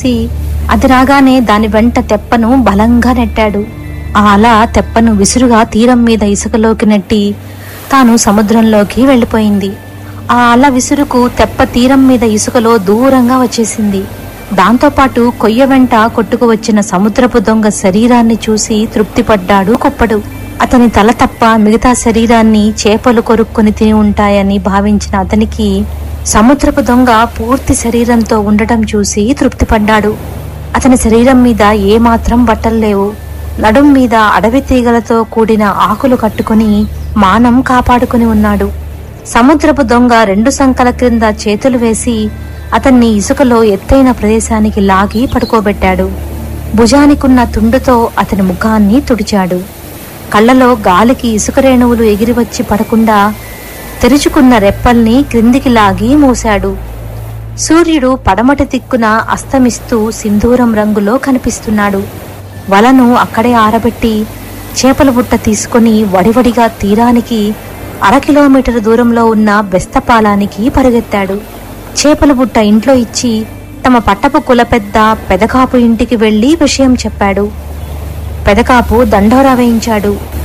చూసి అది రాగానే దాని వెంట తెప్పను బలంగా నెట్టాడు ఆ అల తెప్పను విసురుగా తీరం మీద ఇసుకలోకి నెట్టి తాను సముద్రంలోకి వెళ్ళిపోయింది ఆ అల విసురుకు తెప్ప తీరం మీద ఇసుకలో దూరంగా వచ్చేసింది దాంతోపాటు కొయ్య వెంట కొట్టుకు వచ్చిన సముద్రపు దొంగ శరీరాన్ని చూసి తృప్తిపడ్డాడు కుప్పడు అతని తల తప్ప మిగతా శరీరాన్ని చేపలు కొరుక్కొని తిని ఉంటాయని భావించిన అతనికి సముద్రపు దొంగ పూర్తి శరీరంతో ఉండటం చూసి తృప్తిపడ్డాడు అతని శరీరం మీద ఏమాత్రం బట్టలు లేవు నడుం మీద అడవి తీగలతో కూడిన ఆకులు కట్టుకుని మానం కాపాడుకుని ఉన్నాడు సముద్రపు దొంగ రెండు సంకల క్రింద చేతులు వేసి అతన్ని ఇసుకలో ఎత్తైన ప్రదేశానికి లాగి పడుకోబెట్టాడు భుజానికున్న తుండుతో అతని ముఖాన్ని తుడిచాడు కళ్ళలో గాలికి ఇసుక రేణువులు ఎగిరివచ్చి పడకుండా తెరుచుకున్న రెప్పల్ని క్రిందికి లాగి మూశాడు సూర్యుడు పడమటి దిక్కున అస్తమిస్తూ సింధూరం రంగులో కనిపిస్తున్నాడు వలను అక్కడే ఆరబెట్టి చేపల బుట్ట తీసుకుని వడివడిగా తీరానికి అర కిలోమీటర్ దూరంలో ఉన్న బెస్తపాలానికి పరుగెత్తాడు చేపల బుట్ట ఇంట్లో ఇచ్చి తమ పట్టపు కుల పెద్ద పెదకాపు ఇంటికి వెళ్లి విషయం చెప్పాడు పెదకాపు దండోరా వేయించాడు